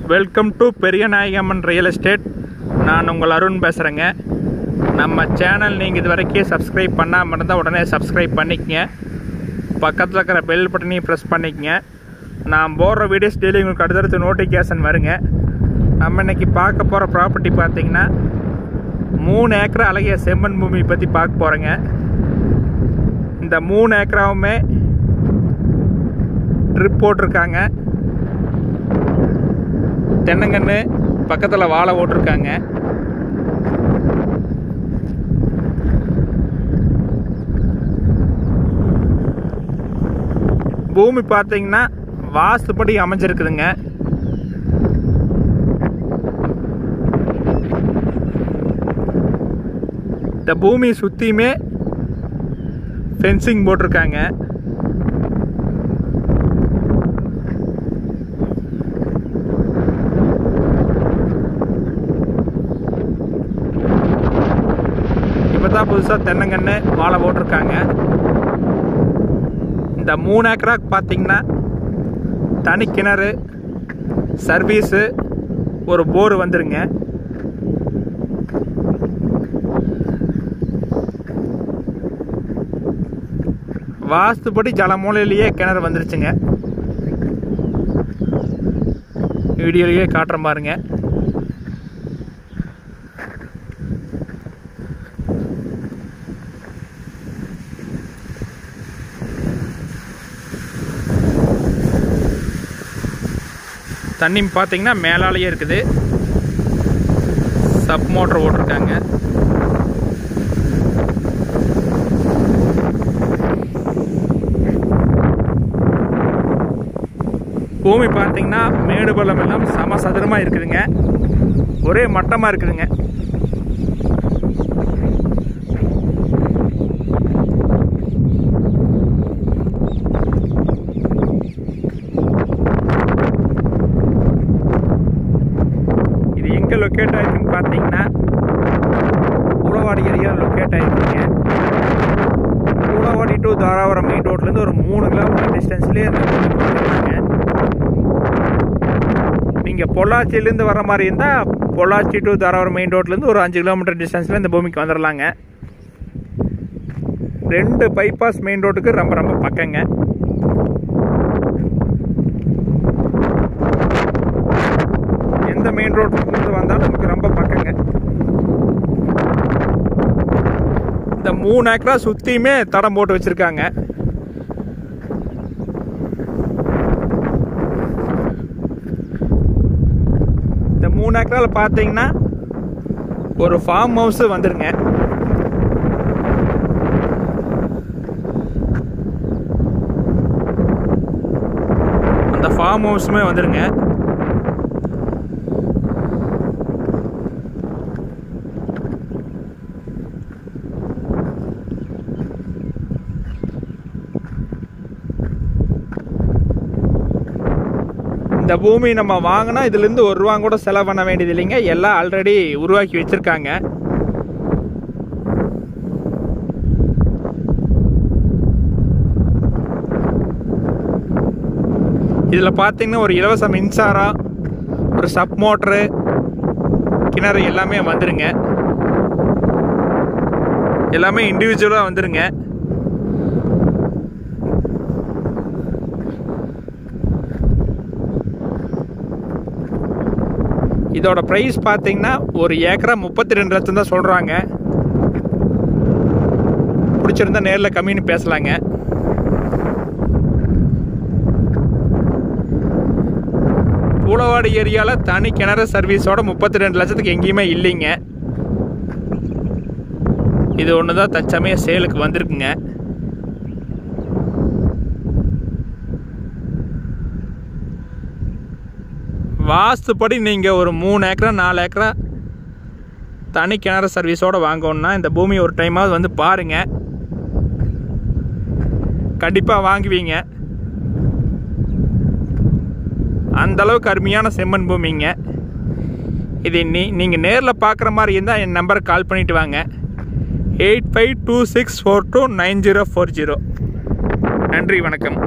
welcome to Periyanayagamman real estate நான் உங்கள் அருண் பேசுகிறேங்க நம்ம சேனல் நீங்கள் இது வரைக்கும் சப்ஸ்கிரைப் பண்ணாமல் இருந்தால் உடனே சப்ஸ்கிரைப் பண்ணிக்கங்க பக்கத்தில் இருக்கிற பெல் பட்டனையும் ப்ரெஸ் பண்ணிக்கங்க நான் போடுற வீடியோஸ் டெய்லி உங்களுக்கு அடுத்தடுத்து நோட்டிஃபிகேஷன் வருங்க நம்ம இன்னைக்கு பார்க்க போகிற ப்ராப்பர்ட்டி பார்த்தீங்கன்னா மூணு ஏக்கர் அழகிய செம்மண் பூமி பற்றி பார்க்க போகிறேங்க இந்த மூணு ஏக்கராவுமே ட்ரிப் போட்டிருக்காங்க தென்னங்கன்று பக்கத்தில் வாழை ஓட்டிருக்காங்க பூமி பார்த்தீங்கன்னா வாஸ்துப்படி அமைஞ்சிருக்குதுங்க இந்த பூமி சுற்றியுமே ஃபென்சிங் போட்டிருக்காங்க இப்போ தான் புதுசாக தென்னங்கன்று வாழை போட்டிருக்காங்க இந்த மூணு ஏக்கராக்கு பார்த்தீங்கன்னா தனி கிணறு சர்வீஸு ஒரு போர் வந்துருங்க வாஸ்துப்படி ஜலமூலையிலேயே கிணறு வந்துருச்சுங்க வீடியோலேயே காட்டுற பாருங்க தண்ணி பார்த்தீங்கன்னா மேலாலேயே இருக்குது சப் மோட்டர் ஓட்டிருக்காங்க பூமி பார்த்தீங்கன்னா மேடு பள்ளம் எல்லாம் சம சதுரமாக இருக்குதுங்க ஒரே மட்டமாக இருக்குதுங்க இது எங்கே லொக்கேட் ஆயிருக்குன்னு பார்த்தீங்கன்னா உளவாடி ஏரியா லொக்கேட் ஆயிருக்குங்க உளவாடி டு தாராபுரம் மெயின் ரோட்லேருந்து ஒரு மூணு கிலோமீட்டர் டிஸ்டன்ஸ்லேயே இந்த பூமிக்கு வந்துருக்காங்க நீங்கள் பொள்ளாச்சியிலேருந்து வர மாதிரி இருந்தால் பொள்ளாச்சி டு தாராபுரம் மெயின் ரோட்லேருந்து ஒரு அஞ்சு கிலோமீட்டர் டிஸ்டன்ஸில் இந்த பூமிக்கு வந்துடலாங்க ரெண்டு பைபாஸ் மெயின் ரோட்டுக்கு ரொம்ப ரொம்ப பக்கங்க எந்த மெயின் ரோட்லேருந்து வந்தாலும் நமக்கு ரொம்ப பக்கங்க இந்த மூணு ஏக்கரா சுற்றியுமே தடம் போட்டு வச்சுருக்காங்க இந்த மூணு ஏக்கரால் பார்த்தீங்கன்னா ஒரு ஃபார்ம் ஹவுஸ் வந்துருங்க அந்த ஃபார்ம் ஹவுஸுமே வந்துருங்க இந்த பூமி நம்ம வாங்கினா இதுலேருந்து ஒரு ரூபா கூட செலவு பண்ண வேண்டியது இல்லைங்க எல்லாம் ஆல்ரெடி உருவாக்கி வச்சுருக்காங்க இதில் பார்த்தீங்கன்னா ஒரு இலவச மின்சாரம் ஒரு சப் மோட்ரு கிணறு எல்லாமே வந்துருங்க எல்லாமே இண்டிவிஜுவலாக வந்துருங்க இதோட ப்ரைஸ் பார்த்தீங்கன்னா ஒரு ஏக்கரா முப்பத்தி ரெண்டு லட்சம் தான் சொல்கிறாங்க பிடிச்சிருந்தா நேரில் கம்மின்னு பேசலாங்க பூலவாடி ஏரியாவில் தனி கிணறு சர்வீஸோட முப்பத்தி ரெண்டு லட்சத்துக்கு எங்கேயுமே இல்லைங்க இது ஒன்று தான் தற்சமயம் சேலுக்கு வந்திருக்குங்க வாஸ்துப்படி நீங்கள் ஒரு மூணு ஏக்கரா நாலு ஏக்கரா தனி கிணறு சர்வீஸோடு வாங்கணுன்னா இந்த பூமி ஒரு டைமாவது வந்து பாருங்கள் கண்டிப்பாக வாங்குவீங்க அந்த அளவுக்கு அருமையான செம்மண் பூமிங்க இது நீ நீங்கள் நேரில் பார்க்குற மாதிரி இருந்தால் என் நம்பருக்கு கால் பண்ணிவிட்டு வாங்க eight five two six four two nine zero four zero நன்றி வணக்கம்